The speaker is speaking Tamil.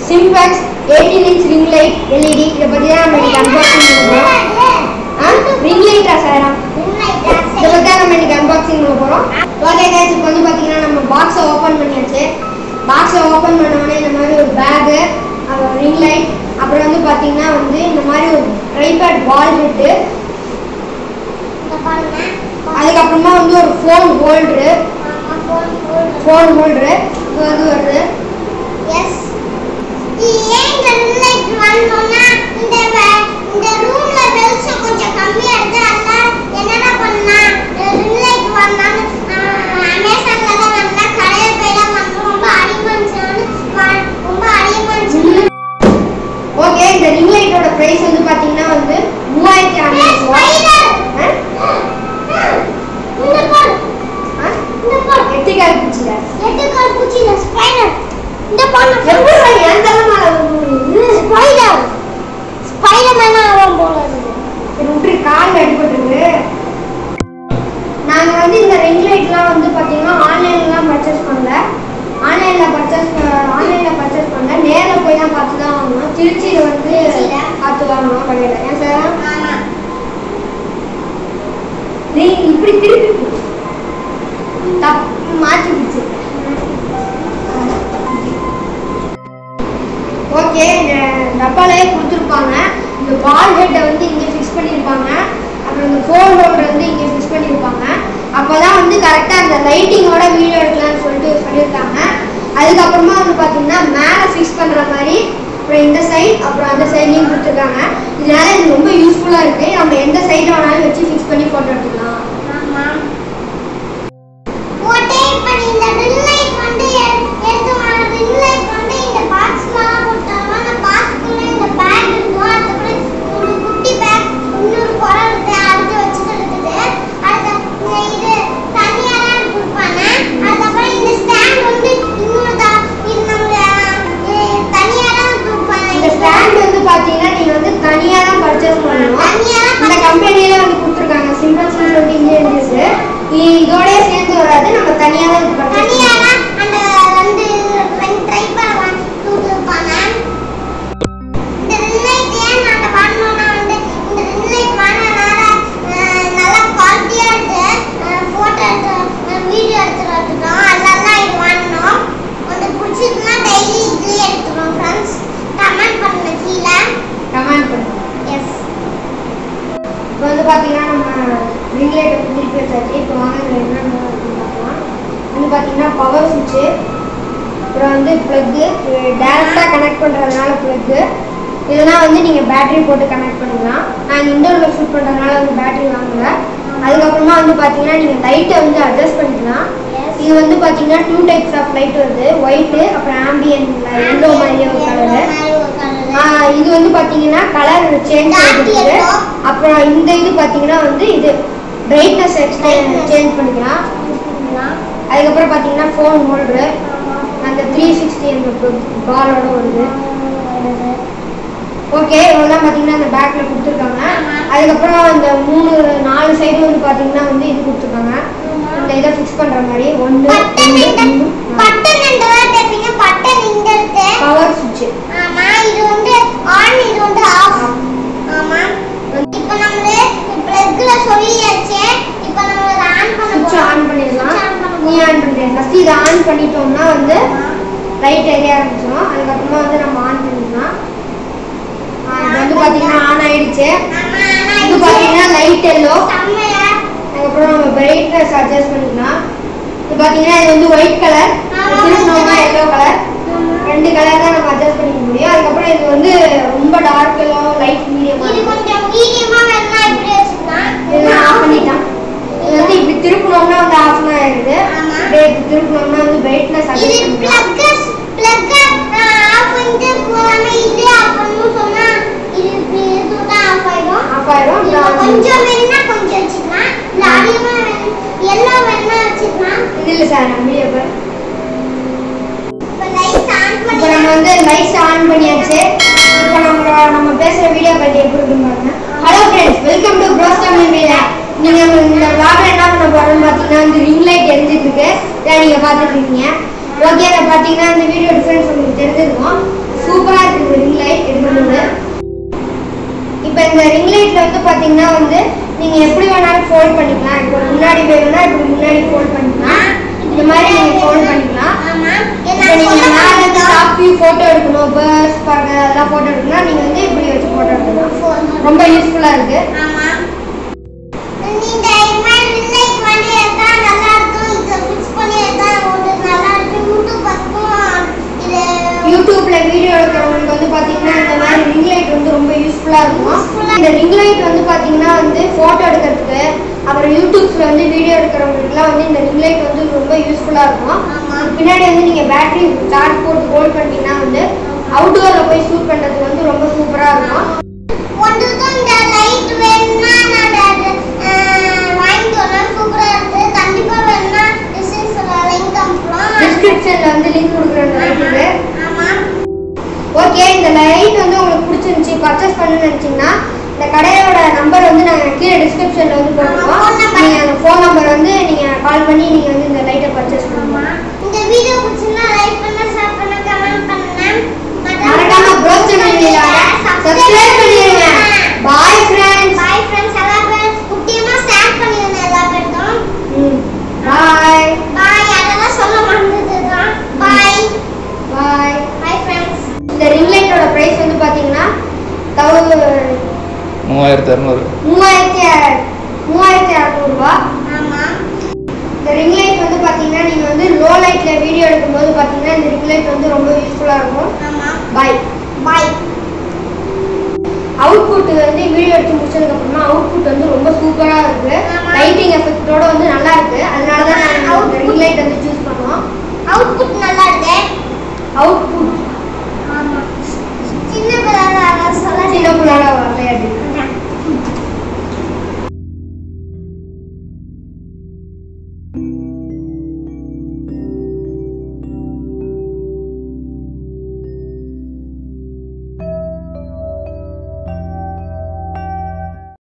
சிம்பாக்ஸ் eighteen inch ring light LED இதை பற்றி தான் நம்ம இன்னைக்கு அன்பாக்சிங் பண்ணுவோம் ஆ ரிங் லைட்டா சாரா இதை பற்றி தான் நம்ம இன்னைக்கு அன்பாக்சிங் பண்ண போகிறோம் ஓகே கைஸ் இப்போ வந்து பார்த்தீங்கன்னா நம்ம பாக்ஸை ஓப்பன் பண்ணியாச்சு பாக்ஸை ஓப்பன் பண்ண உடனே இந்த மாதிரி ஒரு பேகு அப்புறம் ரிங் லைட் அப்புறம் வந்து பார்த்தீங்கன்னா வந்து இந்த மாதிரி ஒரு ட்ரைபேட் பால் ஹெட்டு அதுக்கப்புறமா வந்து ஒரு ஃபோன் ஹோல்டரு ஃபோன் ஹோல்டரு இது வந்து வருது ஓகே இந்த ரிங் லைட்டோட பிரைஸ் வந்து பாத்தீங்கன்னா வந்து மூவாயிரத்தி அறநூறு ரூபா எட்டு கால் பூச்சில இந்த பொண்ணு எப்படி என் தலைமையில வந்து ஸ்பைடர் ஸ்பைடர்மேனா அவன் போல இருக்குது விட்டு கால் அடிபட்டுருக்கு நாங்கள் வந்து இந்த ரிங் லைட்லாம் வந்து பார்த்தீங்கன்னா ஆன்லைன்லாம் பர்ச்சேஸ் பண்ணல ஆன்லைனில் பர்ச்சேஸ் ஆன்லைனில் பர்ச்சேஸ் பண்ணல நேரில் போய் தான் பார்த்து தான் வாங்கணும் திருச்சியில் வந்து திருச்சியில? பார்த்து வாங்கணும் கடையில் ஏன் சார் ஆமா நீ இப்படி திருப்பி தப் மாற்றி பிடிச்சி ஓகே இந்த டப்பாலே கொடுத்துருப்பாங்க இந்த பால் ஹெட்டை வந்து இங்கே ஃபிக்ஸ் பண்ணியிருப்பாங்க அப்புறம் இந்த ஃபோன் ஹோல்டர் வந்து இங்கே ஃபிக்ஸ் பண்ணியிருப்பாங்க அப்போ தான் வந்து கரெக்டாக அந்த லைட்டிங்கோட வீடியோ எடுக்கலாம்னு சொல்லிட்டு சொல்லியிருக்காங்க அதுக்கப்புறமா வந்து பார்த்தீங்கன்னா மேலே ஃபிக்ஸ் பண்ணுற மாதிரி அப்புறம் இந்த சைட் அப்புறம் அந்த சைட்லையும் கொடுத்துருக்காங்க இதனால இது ரொம்ப யூஸ்ஃபுல்லாக இருக்குது நம்ம எந்த சைடில் வேணாலும் வச்சு ஃபிக்ஸ் பண்ணி ஃபோட்டோ எடுத்துக்கலாம் ஆமா போட்டே இப்ப நீ இந்த ரிங் லைட் வந்து எ- எடுத்து வா ரிங் லைட் வந்து இந்த பாக்ஸ்ல போட்டாங்க அந்த பாக்ஸ்க்குள்ள இந்த பேக் இருக்கும் அதுக்கப்புறம் ஒரு குட்டி பேக் இன்னொரு குடம் இருக்கு அது வச்சுட்டு இருக்குது அது இந்த இது தனியா தான் கொடுப்பாங்க அதுக்கப்புறம் இந்த ஸ்டாண்ட் வந்து இன்னொரு தா- இது நம்ம அஹ், தனியா தான் கொடுப்பாங்க இந்த ஸ்டாண்ட் வந்து பார்த்தீங்கன்னா நீங்கள் வந்து தனியாக தான் பர்ச்சேஸ் பண்ணணும் தனியா தான் இந்த கம்பெனியில வந்து கொடுத்துருக்காங்க சிம்பிள் சொல்லிட்டு இங்கே இருந்துச்சு இதோடய சேர்ந்து வராது நம்ம தனியாக தான் இது பர்ச்சேஸ் தனியா பண்ணணும் தான் அந்த ரெண்டு ரெண்டு ட்ரைபர் வாங்கி கொடுத்துருப்பாங்க இந்த ரிங் லைட் ஏன் நாங்க வாங்கினோம்னா வந்து இந்த ரிங் லைட் வாங்கினனால நல்லா குவாலிட்டியா இருக்கு போட்டோ எடுத்து வீடியோ எடுத்துட்டு வந்துட்டோம் அதனால தான் இது வாங்கினோம் உங்களுக்கு பிடிச்சிருக்குன்னா டெய்லி இதுலயே எடுத்துக்கணும் ஃப்ரெண்ட்ஸ் கமெண்ட் பண்ணுங்க கீழே கமெண்ட் பண்ணுங்க எஸ் இப்போ வந்து பார்த்தீங்கன்னா நம்ம ரிங் லைட்டை திருப்பி வச்சாச்சு இப்போ வாங்க இதில் என்னென்ன இருக்குன்னு பார்க்கலாம் வந்து பார்த்தீங்கன்னா பவர் சுவிட்சு அப்புறம் வந்து ப்ளக்கு டேரெக்டாக கனெக்ட் பண்ணுறதுனால ப்ளக்கு இதெல்லாம் வந்து நீங்கள் பேட்டரி போட்டு கனெக்ட் பண்ணிக்கலாம் நாங்கள் இண்டோரில் ஷூட் பண்ணுறதுனால வந்து பேட்டரி வாங்கல அதுக்கப்புறமா வந்து பார்த்தீங்கன்னா நீங்கள் லைட்டை வந்து அட்ஜஸ்ட் பண்ணிக்கலாம் எஸ் இது வந்து பார்த்தீங்கன்னா டூ டைப்ஸ் ஆஃப் லைட் வருது ஒயிட்டு அப்புறம் ஆம்பியன் எல்லோ மாதிரியே ஒரு கலரு இது வந்து பார்த்தீங்கன்னா கலர் சேஞ்ச் Dark ஆகிருக்கு yellow. அப்புறம் இந்த இது பார்த்தீங்கன்னா வந்து இது பிரைட்னஸ் சேஞ்ச் பண்ணிக்கலாம் அதுக்கப்புறம் பார்த்தீங்கன்னா ஃபோன் ஹோல்டரு அந்த த்ரீ சிக்ஸ்டி என்ற பாலோட வருது ஓகே இவெல்லாம் பார்த்தீங்கன்னா அந்த பேக்கில் கொடுத்துருக்காங்க ஆமா. அதுக்கப்புறம் இந்த மூணு நாலு சைடு வந்து பார்த்தீங்கன்னா வந்து இது கொடுத்துருக்காங்க இந்த இதை ஃபிக்ஸ் பண்ணுற மாதிரி ஒன்று பட்டன் இந்த பட்டன் இந்த டைப்பிங்க பட்டன் இங்க இருக்கு பவர் சுவிட்சு ஆமா இது வந்து ஆன் இது வந்து ஆஃப் ஆமா இப்போ நம்ம பிளக்ல சொல்லியாச்சு இப்போ நம்ம அதை ஆன் பண்ண சுவிட்ச் போறோம் ஆன் பண்ணிடலாம் Switch on பண்ண நீ போறோம். ஆன் பண்ணுறேன் ஃபஸ்ட்டு இதை ஆன் பண்ணிட்டோம்னா வந்து லைட் எரிய ஆரம்பிச்சிடும் அதுக்கப்புறமா வந்து நம்ம ஆன் பண்ணிக்கலாம் ஆ, இது வந்து பார்த்தீங்கன்னா ஆன் ஆயிடுச்சு ஆமா ஆனா இது பார்த்தீங்கன்னா லைட் எல்லோ செம்மையா அதுக்கப்புறம் நம்ம பிரைட்னஸ் அட்ஜஸ்ட் பண்ணிக்கலாம் இது பார்த்தீங்கன்னா இது வந்து ஒயிட் கலர் திருப்பினோம்னா எல்லோ கலர் ரெண்டு கலர் தான் நம்ம அட்ஜஸ்ட் பண்ணிக்க முடியும் அதுக்கப்புறம் இது வந்து ரொம்ப டார்க் எல்லோ லைட் மீடியமாக இது கொஞ்சம் மீடியமா வேணா இப்படி வச்சுக்கலாம் இது ஆஃப் பண்ணிட்டான் இது வந்து இப்படி திருப்பினோம்னா வந்து ஆஃப் ஆயிடுது ஆமா. அப்படியே இப்படி திருப்பினோம்னா வந்து பிரைட்னஸ் இது அட்ஜஸ்ட் பண்ணிக்கலாம் பிளக் பிளக் ஆஃப் பண்ணிட்டு போறாம இது ஆஃப் பண்ணனும் சொன்னா இது இப்படி சுத்தா ஆஃப் ஆயிடும் ஆஃப் ஆயிடும் இதுல அப்புறம் கொஞ்சம் வேணும்னா கொஞ்சம் வச்சுக்கலாம் இல்ல அதிகமா வேணும் எல்லோ வேணும்னா வச்சுக்கலாம் இது இல்லை சார் நம்ம வீடியோ பாரு. இப்ப லைட் ஆன் இப்போ பண்ணி நம்ம வந்து லைட்ஸ் ஆன் பண்ணியாச்சு இப்போ நம்ம நம்ம பேசுகிற வீடியோ பற்றி எப்படி இருக்குன்னு பாருங்க hello friends welcome to bros Tamil media நீங்கள் இந்த vlog என்ன பண்ண போகிறோம்னு பார்த்தீங்கன்னா வந்து ரிங் லைட் எரிஞ்சிட்டு இருக்கு இதை நீங்கள் பார்த்துட்டு இருக்கீங்க ஓகே அதை பார்த்தீங்கன்னா இந்த வீடியோ டிஃப்ரென்ஸ் உங்களுக்கு தெரிஞ்சிருக்கும் சூப்பரா இருக்கு இந்த ரிங் லைட் எடுக்கும்போது இப்போ இந்த ரிங் லைட்ல வந்து பாத்தீங்கன்னா வந்து நீங்க எப்படி வேணாலும் ஃபோல்ட் பண்ணிக்கலாம் இப்போ முன்னாடி வேணும்னா இப்படி முன்னாடி ஃபோல்ட் பண்ணிக்கலாம் இந்த மாதிரி நீங்க ஃபோல்ட் பண்ணிக்கலாம் ஆமா இப்போ நான் நீங்க சொல்ல மேல இருந்து மாட்டேன் டாப் வியூ போட்டோ எடுக்கணும் பேர்ட்ஸ் பறக்க அதெல்லாம் போட்டோ எடுக்கணும்னா நீங்க வந்து இப்படி வச்சு போட்டோ எடுக்கலாம் ரொம்ப யூஸ்ஃபுல்லா இருக்கு ஆமா இந்த மாதிரி ரிலைட் பண்ணி எடுத்தா நல்லா இருக்கும் இத ஃபிக்ஸ் பண்ணி எடுத்தா உங்களுக்கு நல்லா இருக்கும் யூடியூப் பக்கம் இது யூடியூப்ல வீடியோ எடுக்கிறவங்களுக்கு வந்து பாத்தீங்கன்னா இந்த மாதிரி ரிங் லைட் வந்து ரொம்ப யூஸ்ஃபுல்லா இருக்கும் இந்த ரிங் லைட் வந்து பாத்தீங்கன்னா வந்து போட்டோ எடுக்கிறதுக்கு அப்புறம் யூடியூப்ஸ்ல வந்து வீடியோ எடுக்கிறவங்களுக்குலாம் வந்து இந்த ரிங் லைட் வந்து ரொம்ப யூஸ்ஃபுல்லா இருக்கும் ஆமா பின்னாடி வந்து நீங்க பேட்டரி சார்ஜ் போட்டு ஹோல்ட் பண்ணிட்டீங்கன்னா வந்து அவுட்டோர்ல போய் ஷூட் பண்றதுக்கு வந்து ரொம்ப சூப்பரா இருக்கும் ஒன்றுக்கும் இந்த லைட் வேணும்னா நான் அது வாங்கிட்டு வரேன் சூப்பரா இருக்கு கண்டிப்பா வேணும்னா டிஸ்கிரிப்ஷன்ல லிங்க் அனுப்புறோம் டிஸ்கிரிப்ஷன்ல வந்து லிங்க் கொடுக்குறேன் இந்த லைட்டுக்கு ஆமா ஓகே இந்த லைட் வந்து உங்களுக்கு பிடிச்சிருந்துச்சி பர்ச்சேஸ் பண்ணணும்னு நினைச்சீங்கன்னா இந்த கடையோட நம்பர் வந்து நாங்கள் கீழே டிஸ்கிரிப்ஷன்ல வந்து போட்டுருக்கோம் phone number. நீங்கள் அந்த ஃபோன் நம்பர் வந்து நீங்கள் கால் பண்ணி நீங்கள் வந்து இந்த லைட்டை பர்ச்சேஸ் பண்ணலாம் இந்த வீடியோ பிடிச்சிருந்தா லைக் பண்ண ஷேர் பண்ண கமெண்ட் பண்ணுங்க மறக்காம ப்ரோ சேனல் சப்ஸ்கிரைப் பண்ணிடுங்க பாய் ஃப்ரெண்ட்ஸ் பாய் ஃப்ரெண்ட்ஸ் எல்லா பேரும் முக்கியமா ஷேர் பண்ணிடுங்க எல்லா பேருக்கும் பாய் பாய் அதெல்லாம் சொல்ல மறந்துட்டுதான் பாய் பாய் பாய் ஃப்ரெண்ட்ஸ் இந்த ரிங் லைட்டோட ப்ரைஸ் வந்து பார்த்தீங்கன்னா தௌ மூவாயிரத்தி இரநூறு மூவாயிரத்தி அற- மூவாயிரத்தி அறநூறுபா ஆமா இந்த ரிங் லைட் வந்து பார்த்தீங்கன்னா நீங்கள் வந்து லோ லைட்டில் வீடியோ எடுக்கும்போது பார்த்தீங்கன்னா இந்த ரிங் லைட் வந்து ரொம்ப யூஸ்ஃபுல்லாக இருக்கும் ஆமா பாய் பாய் அவுட்புட் வந்து வீடியோ எடுத்து முடிச்சதுக்கப்புறம்